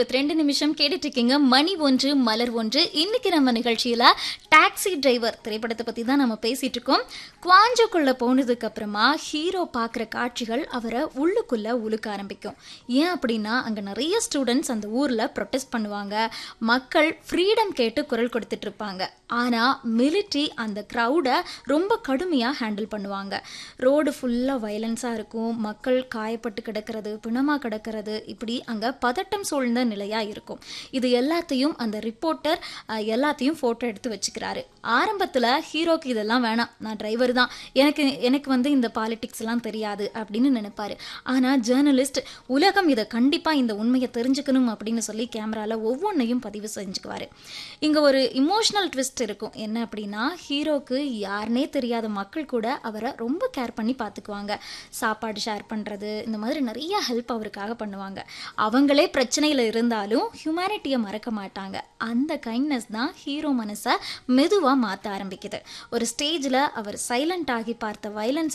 இருபத்தி ரெண்டு நிமிஷம் கேட்டுட்டு இருக்கீங்க மணி ஒன்று மலர் ஒன்று இன்னைக்கு நம்ம நிகழ்ச்சியில டாக்ஸி டிரைவர் திரைப்படத்தை பத்தி தான் நம்ம பேசிட்டு இருக்கோம் குவாஞ்சோக்குள்ள போனதுக்கு அப்புறமா ஹீரோ பார்க்குற காட்சிகள் அவரை உள்ளுக்குள்ள உழுக்க ஆரம்பிக்கும் ஏன் அப்படின்னா அங்க நிறைய ஸ்டூடெண்ட்ஸ் அந்த ஊர்ல ப்ரொட்டஸ்ட் பண்ணுவாங்க மக்கள் ஃப்ரீடம் கேட்டு குரல் கொடுத்துட்டு இருப்பாங்க ஆனா மிலிட்ரி அந்த க்ரௌடை ரொம்ப கடுமையா ஹேண்டில் பண்ணுவாங்க ரோடு ஃபுல்லா வயலன்ஸா இருக்கும் மக்கள் காயப்பட்டு கிடக்கிறது பிணமா கிடக்கிறது இப்படி அங்க பதட்டம் சூழ்ந்த நிலையா இருக்கும் இது எல்லாத்தையும் அந்த ரிப்போர்ட்டர் எல்லாத்தையும் போட்டோ எடுத்து வச்சுக்கிறாரு ஆரம்பத்துல ஹீரோக்கு இதெல்லாம் வேணாம் நான் டிரைவர் தான் எனக்கு எனக்கு வந்து இந்த பாலிடிக்ஸ் எல்லாம் தெரியாது அப்படின்னு நினைப்பாரு ஆனா ஜேர்னலிஸ்ட் உலகம் இதை கண்டிப்பா இந்த உண்மையை தெரிஞ்சுக்கணும் அப்படின்னு சொல்லி கேமரால ஒவ்வொன்றையும் பதிவு செஞ்சுக்குவாரு இங்க ஒரு இமோஷனல் ட்விஸ்ட் இருக்கும் என்ன அப்படின்னா ஹீரோக்கு யாருனே தெரியாத மக்கள் கூட அவரை ரொம்ப கேர் பண்ணி பார்த்துக்குவாங்க சாப்பாடு ஷேர் பண்றது இந்த மாதிரி நிறைய ஹெல்ப் அவருக்காக பண்ணுவாங்க அவங்களே பிரச்சனையில் இருந்தாலும் ஹியூமனிட்டியை மறக்க மாட்டாங்க அந்த கைண்ட்னஸ் தான் ஹீரோ மனசை மெதுவாக மாற்ற ஆரம்பிக்குது ஒரு ஸ்டேஜில் அவர் சைலண்ட் ஆகி பார்த்த வயலன்ஸ்